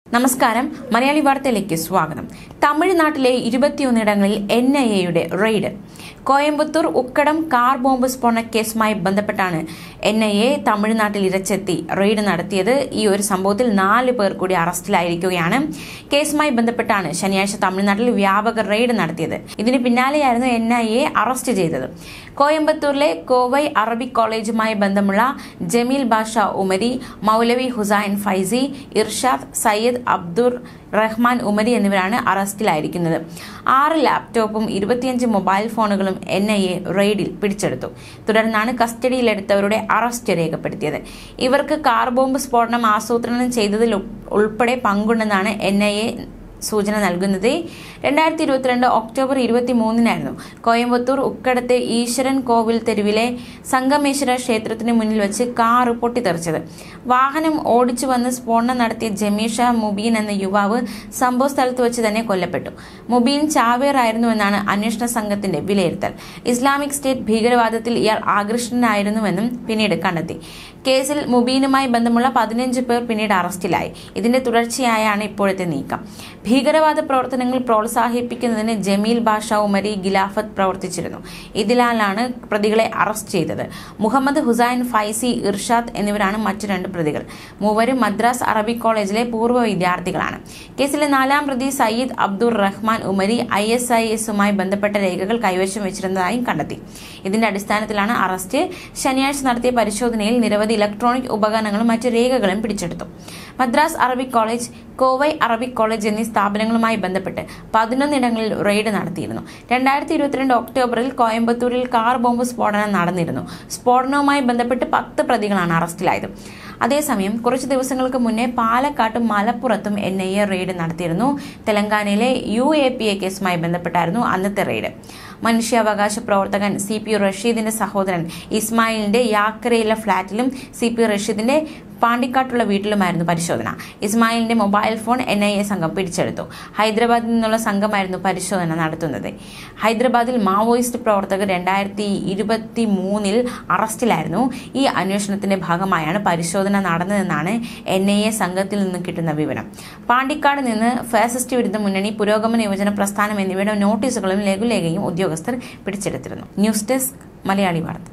നമസ്കാരം മലയാളി വാർത്തയിലേക്ക് സ്വാഗതം തമിഴ്നാട്ടിലെ ഇരുപത്തിയൊന്നിടങ്ങളിൽ എൻ ഐ എയുടെ raid Coimbatore Ukkadam car bomb സ്ഫോടന കേസുമായി ബന്ധപ്പെട്ടാണ് എൻ ഐ എ തമിഴ്നാട്ടിൽ ഇരച്ചെത്തി റെയ്ഡ് നടത്തിയത് ഈ ഒരു സംഭവത്തിൽ നാല് പേർ കൂടി അറസ്റ്റിലായിരിക്കുകയാണ് കേസുമായി ബന്ധപ്പെട്ടാണ് ശനിയാഴ്ച തമിഴ്നാട്ടിൽ വ്യാപക റെയ്ഡ് നടത്തിയത് ഇതിന് പിന്നാലെയായിരുന്നു എൻ ഐ എ അറസ്റ്റ് ചെയ്തത് കോയമ്പത്തൂരിലെ കോവൈ അറബിക് കോളേജുമായി ബന്ധമുള്ള ജമീൽ ബാഷ ഉമരി മൗലവി ഹുസൈൻ ഫൈസി ഇർഷാദ് സയ്യദ് അബ്ദുർ റഹ്മാൻ ഉമരി എന്നിവരാണ് അറസ്റ്റിലായിരിക്കുന്നത് ആറ് ലാപ്ടോപ്പും ഇരുപത്തിയഞ്ച് മൊബൈൽ ഫോണുകളും എൻ ഐ എ റെയ്ഡിൽ പിടിച്ചെടുത്തു തുടർന്നാണ് കസ്റ്റഡിയിലെടുത്തവരുടെ അറസ്റ്റ് രേഖപ്പെടുത്തിയത് ഇവർക്ക് കാർ ബോംബ് സ്ഫോടനം ആസൂത്രണം ചെയ്തതിൽ ഉൾപ്പെടെ പങ്കുണ്ടെന്നാണ് എൻ ഐ എ സൂചന നൽകുന്നത് രണ്ടായിരത്തി ഇരുപത്തിരണ്ട് ഒക്ടോബർ ഇരുപത്തി മൂന്നിനായിരുന്നു കോയമ്പത്തൂർ ഉക്കടത്തെ ഈശ്വരൻ കോവിൽ തെരുവിലെ സംഗമേശ്വര ക്ഷേത്രത്തിന് മുന്നിൽ വെച്ച് കാർ പൊട്ടിത്തെറിച്ചത് വാഹനം ഓടിച്ചു വന്ന് സ്ഫോടനം നടത്തിയ ജമീഷ മുബീൻ എന്ന യുവാവ് സംഭവ സ്ഥലത്ത് വെച്ച് തന്നെ കൊല്ലപ്പെട്ടു മുബീൻ ചാവേറായിരുന്നുവെന്നാണ് അന്വേഷണ സംഘത്തിന്റെ വിലയിരുത്തൽ ഇസ്ലാമിക് സ്റ്റേറ്റ് ഭീകരവാദത്തിൽ ഇയാൾ ആകൃഷ്ടനായിരുന്നുവെന്നും പിന്നീട് കണ്ടെത്തി കേസിൽ മുബീനുമായി ബന്ധമുള്ള പതിനഞ്ച് പേർ പിന്നീട് അറസ്റ്റിലായി ഇതിന്റെ തുടർച്ചയായാണ് ഇപ്പോഴത്തെ നീക്കം ഭീകരവാദ പ്രവർത്തനങ്ങൾ പ്രോത്സാഹിപ്പിക്കുന്നതിന് ജമീൽ ബാഷ ഉമരി ഗിലാഫത്ത് പ്രവർത്തിച്ചിരുന്നു ഇതിലാലാണ് പ്രതികളെ അറസ്റ്റ് ചെയ്തത് മുഹമ്മദ് ഹുസൈൻ ഫൈസി ഇർഷാദ് എന്നിവരാണ് മറ്റു രണ്ട് പ്രതികൾ മൂവരും മദ്രാസ് അറബിക് കോളേജിലെ പൂർവ്വ വിദ്യാർത്ഥികളാണ് കേസിലെ നാലാം പ്രതി Sayyid Abdur Rahman Umari I S I എസുമായി ബന്ധപ്പെട്ട രേഖകൾ കൈവശം വെച്ചിരുന്നതായും കണ്ടെത്തി ഇതിന്റെ അടിസ്ഥാനത്തിലാണ് അറസ്റ്റ് ശനിയാഴ്ച നടത്തിയ പരിശോധനയിൽ നിരവധി ഇലക്ട്രോണിക് ഉപകരണങ്ങളും മറ്റു രേഖകളും പിടിച്ചെടുത്തു Madras Arabic college Kovai Arabic college എന്നീ സ്ഥാപനങ്ങളുമായി ബന്ധപ്പെട്ട് പതിനൊന്നിടങ്ങളിൽ റെയ്ഡ് നടത്തിയിരുന്നു രണ്ടായിരത്തി ഇരുപത്തിരണ്ട് ഒക്ടോബറിൽ കോയമ്പത്തൂരിൽ കാർ ബോംബ് സ്ഫോടനം നടന്നിരുന്നു സ്ഫോടനവുമായി ബന്ധപ്പെട്ട് പത്ത് പ്രതികളാണ് അറസ്റ്റിലായത് അതേസമയം കുറച്ച് ദിവസങ്ങൾക്ക് മുന്നേ പാലക്കാട്ടും മലപ്പുറത്തും എൻ ഐ എ റെയ്ഡ് നടത്തിയിരുന്നു തെലങ്കാനയിലെ യു എ പി എ കേസുമായി ബന്ധപ്പെട്ടായിരുന്നു അന്നത്തെ റെയ്ഡ് മനുഷ്യാവകാശ പ്രവർത്തകൻ സി പി റഷീദിന്റെ സഹോദരൻ ഇസ്മായിലിന്റെ യാക്കരയിലെ ഫ്ളാറ്റിലും സി പി റഷീദിന്റെ പാണ്ടിക്കാട്ടുള്ള വീട്ടിലുമായിരുന്നു പരിശോധന ഇസ്മായിലിന്റെ mobile phone N I A സംഘം പിടിച്ചെടുത്തു ഹൈദരാബാദിൽ നിന്നുള്ള സംഘമായിരുന്നു പരിശോധന നടത്തുന്നത് ഹൈദരാബാദിൽ മാവോയിസ്റ്റ് പ്രവർത്തകർ രണ്ടായിരത്തി ഇരുപത്തി മൂന്നിൽ അറസ്റ്റിലായിരുന്നു ഈ അന്വേഷണത്തിന്റെ ഭാഗമായാണ് പരിശോധന നടന്നതെന്നാണ് എൻ ഐ എ സംഘത്തിൽ നിന്ന് കിട്ടുന്ന വിവരം പാണ്ടിക്കാട് നിന്ന് ഫാസിസ്റ്റ് വിരുദ്ധ മുന്നണി പുരോഗമന യുവജന പ്രസ്ഥാനം എന്നിവയുടെ നോട്ടീസുകളും ലഘുലേഖയും ഉദ്യോഗസ്ഥർ പിടിച്ചെടുത്തിരുന്നു ന്യൂസ് ഡെസ്ക് മലയാളി വാർത്ത